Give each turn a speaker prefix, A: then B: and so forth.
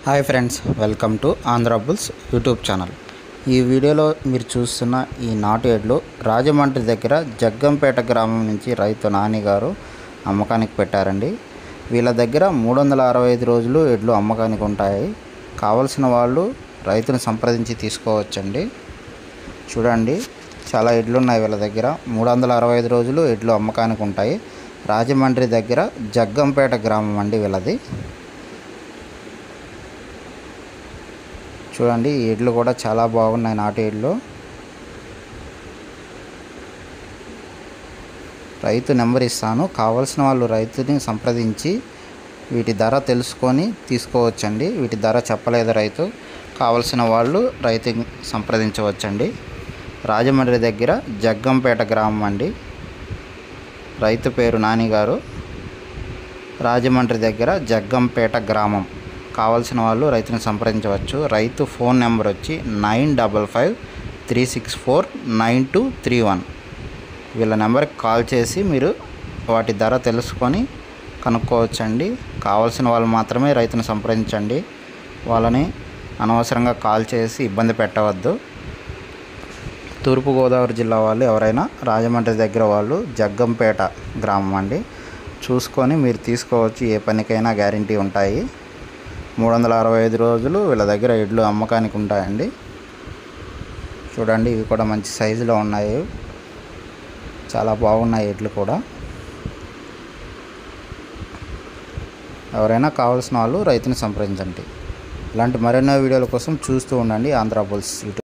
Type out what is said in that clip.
A: hi friends welcome to Andhra Bulls YouTube channel ఈ వీడియోలో మీరు చూస్తున్న ఈ నాటు ఎడ్లు రాజమండ్రి దగ్గర జగ్గంపేట గ్రామం నుంచి రైతు నాని గారు అమ్మకానికి పెట్టారండి వీళ్ళ దగ్గర మూడు వందల అరవై ఐదు రోజులు ఎడ్లు అమ్మకానికి ఉంటాయి కావలసిన వాళ్ళు రైతుని సంప్రదించి తీసుకోవచ్చండి చూడండి చాలా ఎడ్లు ఉన్నాయి వీళ్ళ దగ్గర మూడు వందల అరవై ఐదు రోజులు ఎడ్లు అమ్మకానికి ఉంటాయి రాజమండ్రి దగ్గర జగ్గంపేట గ్రామం అండి వీళ్ళది చూడండి ఈ ఎడ్లు కూడా చాలా బాగున్నాయి నాటు ఎడ్లు రైతు నెంబర్ ఇస్తాను కావలసిన వాళ్ళు రైతుని సంప్రదించి వీటి ధర తెలుసుకొని తీసుకోవచ్చండి వీటి ధర చెప్పలేదు రైతు కావలసిన వాళ్ళు రైతుని సంప్రదించవచ్చండి రాజమండ్రి దగ్గర జగ్గంపేట గ్రామం అండి రైతు పేరు నాని గారు రాజమండ్రి దగ్గర జగ్గంపేట గ్రామం కావాల్సిన వాళ్ళు రైతుని సంప్రదించవచ్చు రైతు ఫోన్ నెంబర్ వచ్చి nine double five three six four nine two three one వీళ్ళ నెంబర్కి కాల్ చేసి మీరు వాటి ధర తెలుసుకొని కనుక్కోవచ్చండి కావాల్సిన వాళ్ళు మాత్రమే రైతుని సంప్రదించండి వాళ్ళని అనవసరంగా కాల్ చేసి ఇబ్బంది పెట్టవద్దు తూర్పుగోదావరి జిల్లా వాళ్ళు ఎవరైనా రాజమండ్రి దగ్గర వాళ్ళు జగ్గంపేట గ్రామం అండి చూసుకొని మీరు తీసుకోవచ్చు ఏ పనికైనా గ్యారంటీ ఉంటాయి మూడు వందల అరవై ఐదు రోజులు వీళ్ళ దగ్గర ఎడ్లు అమ్మకానికి ఉంటాయండి చూడండి ఇవి కూడా మంచి సైజులో ఉన్నాయి చాలా బాగున్నాయి ఎడ్లు కూడా ఎవరైనా కావాల్సిన వాళ్ళు రైతుని సంప్రదించండి ఇలాంటి మరెన్నో వీడియోల కోసం చూస్తూ ఉండండి ఆంధ్ర బుల్స్ యూట్యూబ్